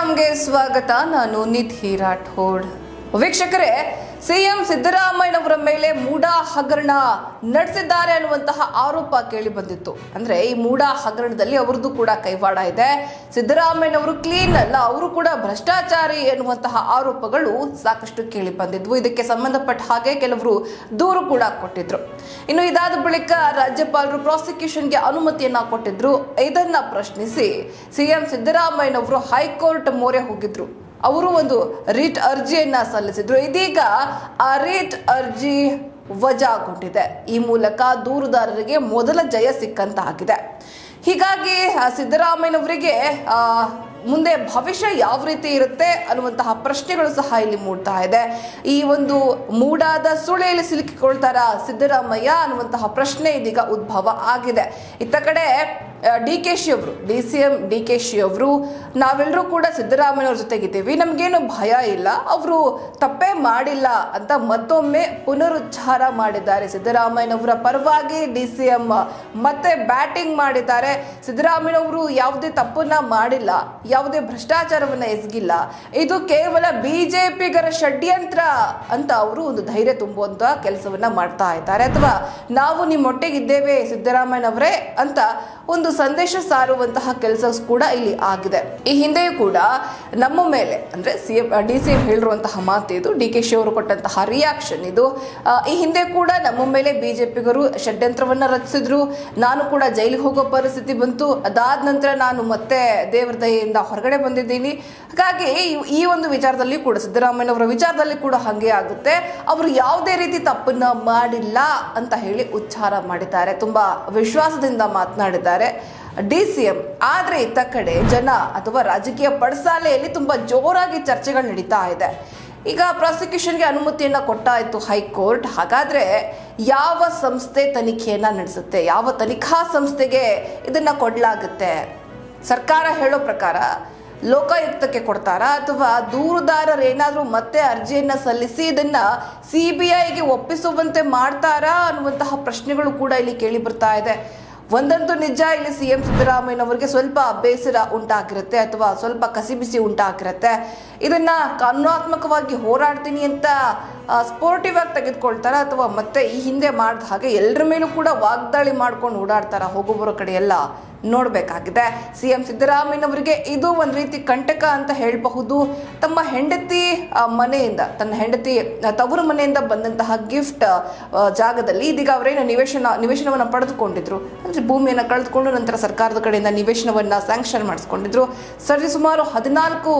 ರಾಮ್ಗೆ ಸ್ವಾಗತ ನಾನು ನಿಧಿ ರಾಠೋಡ್ ವೀಕ್ಷಕರೇ ಸಿಎಂ ಸಿದ್ದರಾಮಯ್ಯನವರ ಮೇಲೆ ಮೂಡ ಹಗರಣ ನಡೆಸಿದ್ದಾರೆ ಅನ್ನುವಂತಹ ಆರೋಪ ಕೇಳಿ ಬಂದಿತ್ತು ಅಂದ್ರೆ ಈ ಮೂಡ ಹಗರಣದಲ್ಲಿ ಅವರದ್ದು ಕೂಡ ಕೈವಾಡ ಇದೆ ಸಿದ್ದರಾಮಯ್ಯನವರು ಕ್ಲೀನ್ ಅಲ್ಲ ಅವರು ಕೂಡ ಭ್ರಷ್ಟಾಚಾರಿ ಎನ್ನುವಂತಹ ಆರೋಪಗಳು ಸಾಕಷ್ಟು ಕೇಳಿ ಬಂದಿದ್ವು ಇದಕ್ಕೆ ಸಂಬಂಧಪಟ್ಟ ಹಾಗೆ ಕೆಲವರು ದೂರು ಕೂಡ ಕೊಟ್ಟಿದ್ರು ಇನ್ನು ಇದಾದ ಬಳಿಕ ರಾಜ್ಯಪಾಲರು ಪ್ರಾಸಿಕ್ಯೂಷನ್ಗೆ ಅನುಮತಿಯನ್ನ ಕೊಟ್ಟಿದ್ರು ಇದನ್ನ ಪ್ರಶ್ನಿಸಿ ಸಿಎಂ ಸಿದ್ದರಾಮಯ್ಯನವರು ಹೈಕೋರ್ಟ್ ಮೊರೆ ಹೋಗಿದ್ರು ಅವರು ಒಂದು ರಿಟ್ ಅರ್ಜಿಯನ್ನ ಸಲ್ಲಿಸಿದ್ರು ಇದೀಗ ಆ ರಿಟ್ ಅರ್ಜಿ ವಜಾಗೊಂಡಿದೆ ಈ ಮೂಲಕ ದೂರುದಾರರಿಗೆ ಮೊದಲ ಜಯ ಸಿಕ್ಕಂತಾಗಿದೆ ಹೀಗಾಗಿ ಆ, ಸಿದ್ದರಾಮಯ್ಯನವರಿಗೆ ಆ, ಮುಂದೆ ಭವಿಷ್ಯ ಯಾವ ರೀತಿ ಇರುತ್ತೆ ಅನ್ನುವಂತಹ ಪ್ರಶ್ನೆಗಳು ಸಹ ಇಲ್ಲಿ ಮೂಡ್ತಾ ಇದೆ ಈ ಒಂದು ಮೂಡಾದ ಸುಳಿಯಲ್ಲಿ ಸಿಲುಕಿಕೊಳ್ತಾರ ಸಿದ್ದರಾಮಯ್ಯ ಅನ್ನುವಂತಹ ಪ್ರಶ್ನೆ ಇದೀಗ ಉದ್ಭವ ಆಗಿದೆ ಇತ್ತ ಕಡೆ ಡಿ ಕೆ ಶಿ ಅವರು D C M D K Shi ಅವರು ನಾವೆಲ್ಲರೂ ಕೂಡ ಸಿದ್ದರಾಮಯ್ಯವ್ರ ಜೊತೆಗಿದ್ದೀವಿ ನಮಗೇನು ಭಯ ಇಲ್ಲ ಅವರು ತಪ್ಪೇ ಮಾಡಿಲ್ಲ ಅಂತ ಮತ್ತೊಮ್ಮೆ ಪುನರುಚ್ಚಾರ ಮಾಡಿದ್ದಾರೆ ಸಿದ್ದರಾಮಯ್ಯನವರ ಪರವಾಗಿ ಡಿ ಸಿ ಎಂ ಮತ್ತೆ ಬ್ಯಾಟಿಂಗ್ ಮಾಡಿದ್ದಾರೆ ಸಿದ್ದರಾಮಯ್ಯನವರು ಯಾವುದೇ ತಪ್ಪನ್ನ ಮಾಡಿಲ್ಲ ಯಾವುದೇ ಭ್ರಷ್ಟಾಚಾರವನ್ನ ಎಸಗಿಲ್ಲ ಇದು ಕೇವಲ ಬಿಜೆಪಿಗರ ಷಡ್ಯಂತ್ರ ಅಂತ ಅವರು ಒಂದು ಧೈರ್ಯ ತುಂಬುವಂತ ಕೆಲಸವನ್ನ ಮಾಡ್ತಾ ಇದ್ದಾರೆ ಅಥವಾ ನಾವು ನಿಮ್ಮೊಟ್ಟಿಗಿದ್ದೇವೆ ಸಿದ್ದರಾಮಯ್ಯನವರೇ ಅಂತ ಒಂದು ಸಂದೇಶ ಸಾರುವಂತಹ ಕೆಲಸ ಕೂಡ ಇಲ್ಲಿ ಆಗಿದೆ ಈ ಹಿಂದೆಯೂ ಕೂಡ ನಮ್ಮ ಮೇಲೆ ಅಂದ್ರೆ C M D C M ಹೇಳಿರುವಂತಹ ಮಾತು ಇದು ಡಿ ಕೆ ಶಿ ಅವರು ಕೊಟ್ಟಂತಹ ರಿಯಾಕ್ಷನ್ ಇದು ಆ, ಈ ಹಿಂದೆ ಕೂಡ ನಮ್ಮ ಮೇಲೆ ಬಿಜೆಪಿಗರು ಷಡ್ಯಂತ್ರವನ್ನ ರಚಿಸಿದ್ರು ನಾನು ಕೂಡ ಜೈಲಿಗೆ ಹೋಗೋ ಪರಿಸ್ಥಿತಿ ಬಂತು ಅದಾದ ನಂತರ ನಾನು ಮತ್ತೆ ದೇವರ ದಯೆಯಿಂದ ಹೊರಗಡೆ ಬಂದಿದ್ದೀನಿ ಹಾಗಾಗಿ ಈ- ಈ ಒಂದು ವಿಚಾರದಲ್ಲಿ ಕೂಡ ಸಿದ್ದರಾಮಯ್ಯನವರ ವಿಚಾರದಲ್ಲಿ ಕೂಡ ಹಾಗೆ ಆಗುತ್ತೆ ಅವರು ಯಾವುದೇ ರೀತಿ ತಪ್ಪನ್ನ ಮಾಡಿಲ್ಲ ಅಂತ ಹೇಳಿ ಉಚ್ಚಾರ ಮಾಡಿದ್ದಾರೆ ತುಂಬಾ ವಿಶ್ವಾಸದಿಂದ ಮಾತನಾಡಿದ್ದಾರೆ ಡಿ ಸಿ ಎಂ ಆದ್ರೆ ಇತ್ತ ಕಡೆ ಜನ ಅಥವಾ ರಾಜಕೀಯ ಪಡಸಾಲೆಯಲ್ಲಿ ತುಂಬಾ ಜೋರಾಗಿ ಚರ್ಚೆಗಳು ನಡೀತಾ ಇದೆ ಈಗ ಪ್ರಾಸಿಕ್ಯೂಷನ್ಗೆ ಅನುಮತಿಯನ್ನ ಕೊಟ್ಟಾಯ್ತು ಹೈಕೋರ್ಟ್ ಹಾಗಾದ್ರೆ ಯಾವ ಸಂಸ್ಥೆ ತನಿಖೆಯನ್ನ ನಡೆಸುತ್ತೆ ಯಾವ ತನಿಖಾ ಸಂಸ್ಥೆಗೆ ಇದನ್ನ ಕೊಡಲಾಗುತ್ತೆ ಸರ್ಕಾರ ಹೇಳೋ ಪ್ರಕಾರ ಲೋಕಾಯುಕ್ತಕ್ಕೆ ಕೊಡ್ತಾರಾ ಅಥವಾ ದೂರುದಾರರು ಏನಾದರೂ ಮತ್ತೆ ಅರ್ಜಿಯನ್ನ ಸಲ್ಲಿಸಿ ಇದನ್ನ ಸಿ ಬಿ ಐಗೆ ಒಪ್ಪಿಸುವಂತೆ ಮಾಡ್ತಾರಾ ಅನ್ನುವಂತಹ ಪ್ರಶ್ನೆಗಳು ಕೂಡ ಇಲ್ಲಿ ಕೇಳಿ ಬರ್ತಾ ಇದೆ ಒಂದಂತೂ ನಿಜ ಇಲ್ಲಿ ಸಿ ಎಂ ಸಿದ್ದರಾಮಯ್ಯನವರಿಗೆ ಸ್ವಲ್ಪ ಬೇಸರ ಉಂಟಾಗಿರುತ್ತೆ ಅಥವಾ ಸ್ವಲ್ಪ ಕಸಿಬಿಸಿ ಉಂಟಾಗಿರುತ್ತೆ ಇದನ್ನ ಕಾನೂನಾತ್ಮಕವಾಗಿ ಹೋರಾಡ್ತೀನಿ ಅಂತ ಸ್ಪೋರ್ಟಿವ್ ಆಗಿ ತೆಗೆದುಕೊಳ್ತಾರ ಅಥವಾ ಮತ್ತೆ ಈ ಹಿಂದೆ ಮಾಡಿದ ಹಾಗೆ ಎಲ್ಲರ ಮೇಲೂ ಕೂಡ ವಾಗ್ದಾಳಿ ಮಾಡ್ಕೊಂಡು ಓಡಾಡ್ತಾರ ಹೋಗೋ ಬರೋ ಕಡೆ ಎಲ್ಲ ನೋಡಬೇಕಾಗಿದೆ ಸಿ ಎಂ ಸಿದ್ದರಾಮಯ್ಯನವರಿಗೆ ಇದು ಒಂದು ರೀತಿ ಕಂಟಕ ಅಂತ ಹೇಳಬಹುದು ತಮ್ಮ ಹೆಂಡತಿ ಆ, ಮನೆಯಿಂದ ತನ್ನ ಹೆಂಡತಿ ಆ, ತವರು ಮನೆಯಿಂದ ಬಂದಂತಹ ಗಿಫ್ಟ್ ಜಾಗದಲ್ಲಿ ಇದೀಗ ಅವರೇನು ನಿವೇಶನ ನಿವೇಶನವನ್ನು ಪಡೆದುಕೊಂಡಿದ್ರು ಅಂದರೆ ಭೂಮಿಯನ್ನು ಕಳೆದುಕೊಂಡು ನಂತರ ಸರ್ಕಾರದ ಕಡೆಯಿಂದ ನಿವೇಶನವನ್ನು ಸ್ಯಾಂಕ್ಷನ್ ಮಾಡಿಸ್ಕೊಂಡಿದ್ರು ಸರಿ ಸುಮಾರು ಹದಿನಾಲ್ಕು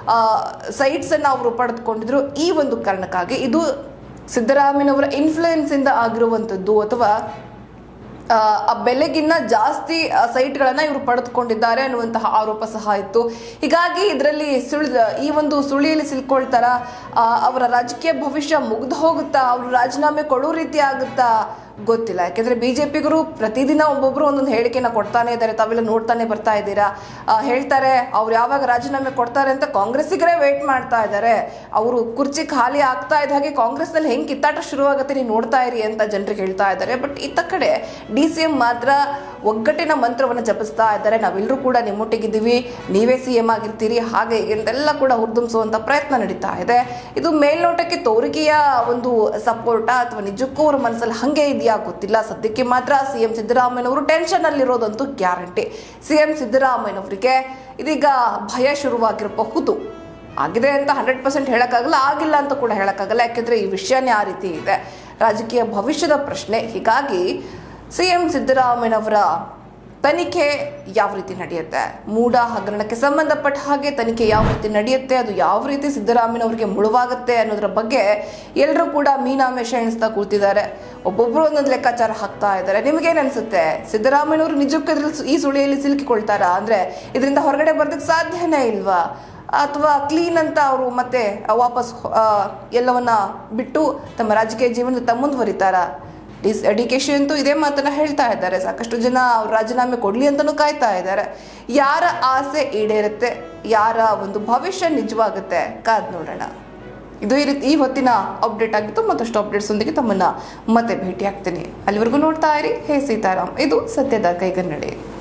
ಸೈಟ್ಸ್ ಅನ್ನು ಅವರು ಪಡೆದುಕೊಂಡಿದ್ರು ಈ ಒಂದು ಕಾರಣಕ್ಕಾಗಿ ಇದು ಸಿದ್ದರಾಮಯ್ಯನವರ ಇನ್ಫ್ಲೂಯೆನ್ಸ್ ಇಂದ ಆಗಿರುವಂಥದ್ದು ಅಥವಾ ಆ, ಆ ಬೆಲೆಗಿನ್ನ ಜಾಸ್ತಿ ಆ, ಸೈಟ್ಗಳನ್ನ ಇವರು ಪಡೆದುಕೊಂಡಿದ್ದಾರೆ ಅನ್ನುವಂತಹ ಆರೋಪ ಸಹ ಇತ್ತು ಹೀಗಾಗಿ ಇದರಲ್ಲಿ ಸುಳಿದ ಈ ಒಂದು ಸುಳಿಯಲ್ಲಿ ಸಿಲ್ಕೊಳ್ತಾರ ಆ, ಅವರ ರಾಜಕೀಯ ಭವಿಷ್ಯ ಮುಗ್ದು ಹೋಗುತ್ತಾ ಅವರು ರಾಜೀನಾಮೆ ಕೊಡೋ ರೀತಿ ಆಗುತ್ತಾ ಗೊತ್ತಿಲ್ಲ ಯಾಕೆಂದ್ರೆ ಬಿಜೆಪಿಗರು ಪ್ರತಿದಿನ ಒಬ್ಬೊಬ್ರು ಒಂದೊಂದು ಹೇಳಿಕೆನ ಕೊಡ್ತಾನೆ ಇದ್ದಾರೆ ತಾವೆಲ್ಲ ನೋಡ್ತಾನೆ ಬರ್ತಾ ಇದ್ದೀರಾ ಆ, ಹೇಳ್ತಾರೆ ಅವ್ರು ಯಾವಾಗ ರಾಜೀನಾಮೆ ಕೊಡ್ತಾರೆ ಅಂತ ಕಾಂಗ್ರೆಸ್ಸಿಗರೇ ವೇಟ್ ಮಾಡ್ತಾ ಇದ್ದಾರೆ ಅವರು ಕುರ್ಚಿ ಖಾಲಿ ಆಗ್ತಾ ಇದ್ದ ಹಾಗೆ ಕಾಂಗ್ರೆಸ್ನಲ್ಲಿ ಹೆಂಗ್ ಕಿತ್ತಾಟ ಶುರುವಾಗುತ್ತೆ ನೀವು ನೋಡ್ತಾ ಇರಿ ಅಂತ ಜನರಿಗೆ ಹೇಳ್ತಾ ಇದ್ದಾರೆ ಬಟ್ ಇತ್ತ ಕಡೆ ಡಿ ಸಿ ಎಂ ಮಾತ್ರ ಒಗ್ಗಟ್ಟಿನ ಮಂತ್ರವನ್ನು ಜಪಿಸ್ತಾ ಇದ್ದಾರೆ ನಾವೆಲ್ಲರೂ ಕೂಡ ನಿಮ್ಮೊಟ್ಟಿಗಿದ್ದೀವಿ ನೀವೇ ಸಿ ಎಂ ಆಗಿರ್ತೀರಿ ಹಾಗೆ ಎಂದೆಲ್ಲ ಕೂಡ ಹುರಿದುಂಬಿಸುವಂತ ಪ್ರಯತ್ನ ನಡೀತಾ ಇದೆ ಇದು ಮೇಲ್ನೋಟಕ್ಕೆ ತೋರಿಕೆಯ ಒಂದು ಸಪೋರ್ಟ ಅಥವಾ ನಿಜಕ್ಕೂ ಅವ್ರ ಮನಸ್ಸಲ್ಲಿ ಹಂಗೆ ಇದೆಯಾ ಗೊತ್ತಿಲ್ಲ ಸದ್ಯಕ್ಕೆ ಮಾತ್ರ ಸಿ ಎಂ ಸಿದ್ದರಾಮಯ್ಯನವರು ಟೆನ್ಷನ್ ಅಲ್ಲಿರೋದಂತೂ ಗ್ಯಾರಂಟಿ ಸಿ ಎಂ ಸಿದ್ದರಾಮಯ್ಯನವರಿಗೆ ಇದೀಗ ಭಯ ಶುರುವಾಗಿರಬಹುದು ಆಗಿದೆ ಅಂತ ಹಂಡ್ರೆಡ್ ಪರ್ಸೆಂಟ್ ಹೇಳೋಕ್ಕಾಗಲ್ಲ ಆಗಿಲ್ಲ ಅಂತ ಕೂಡ ಹೇಳೋಕ್ಕಾಗಲ್ಲ ಯಾಕೆಂದ್ರೆ ಈ ವಿಷಯನೇ ಆ ರೀತಿ ಇದೆ ರಾಜಕೀಯ ಭವಿಷ್ಯದ ಪ್ರಶ್ನೆ ಹೀಗಾಗಿ ಸಿ ಎಂ ಸಿದ್ದರಾಮಯ್ಯನವರ ತನಿಖೆ ಯಾವ ರೀತಿ ನಡೆಯುತ್ತೆ ಮೂಡ ಹಗರಣಕ್ಕೆ ಸಂಬಂಧಪಟ್ಟ ಹಾಗೆ ತನಿಖೆ ಯಾವ ರೀತಿ ನಡೆಯುತ್ತೆ ಅದು ಯಾವ ರೀತಿ ಸಿದ್ದರಾಮಯ್ಯನವರಿಗೆ ಮುಳುವಾಗುತ್ತೆ ಅನ್ನೋದ್ರ ಬಗ್ಗೆ ಎಲ್ಲರೂ ಕೂಡ ಮೀನಾಮೇಷ ಎಣಿಸ್ತಾ ಕೂತಿದ್ದಾರೆ ಒಬ್ಬೊಬ್ರು ಒಂದೊಂದು ಲೆಕ್ಕಾಚಾರ ಹಾಕ್ತಾ ಇದ್ದಾರೆ ನಿಮಗೇನು ಅನ್ಸುತ್ತೆ ಸಿದ್ದರಾಮಯ್ಯನವರು ನಿಜಕ್ಕೂ ಇದ್ರಲ್ಲಿ ಈ ಸುಳಿಯಲ್ಲಿ ಸಿಲುಕಿಕೊಳ್ತಾರಾ ಅಂದ್ರೆ ಇದರಿಂದ ಹೊರಗಡೆ ಬರೋದಕ್ಕೆ ಸಾಧ್ಯನೇ ಇಲ್ವಾ ಅಥವಾ ಕ್ಲೀನ್ ಅಂತ ಅವರು ಮತ್ತೆ ವಾಪಸ್ ಆ, ಎಲ್ಲವನ್ನ ಬಿಟ್ಟು ತಮ್ಮ ರಾಜಕೀಯ ಜೀವನ ಮುಂದುವರಿತಾರ ಡಿ ಕೆ ಶಿ ಅಂತೂ ಇದೇ ಮಾತನ್ನ ಹೇಳ್ತಾ ಇದ್ದಾರೆ ಸಾಕಷ್ಟು ಜನ ಅವ್ರು ರಾಜೀನಾಮೆ ಕೊಡ್ಲಿ ಅಂತಲೂ ಕಾಯ್ತಾ ಇದ್ದಾರೆ ಯಾರ ಆಸೆ ಈಡೇರುತ್ತೆ ಯಾರ ಒಂದು ಭವಿಷ್ಯ ನಿಜವಾಗುತ್ತೆ ಕಾದ್ ನೋಡೋಣ ಇದು ಈ ರೀತಿ ಈ ಹೊತ್ತಿನ ಅಪ್ಡೇಟ್ ಆಗಿತ್ತು ಮತ್ತಷ್ಟು ಅಪ್ಡೇಟ್ಸ್ ಒಂದಿಗೆ ತಮ್ಮನ್ನ ಮತ್ತೆ ಭೇಟಿ ಆಗ್ತೀನಿ ಅಲ್ಲಿವರೆಗೂ ನೋಡ್ತಾ ಇರಿ ಹೇ ಸೀತಾರಾಮ್ ಇದು ಸತ್ಯದ ಕೈಗನ್ನಡಿ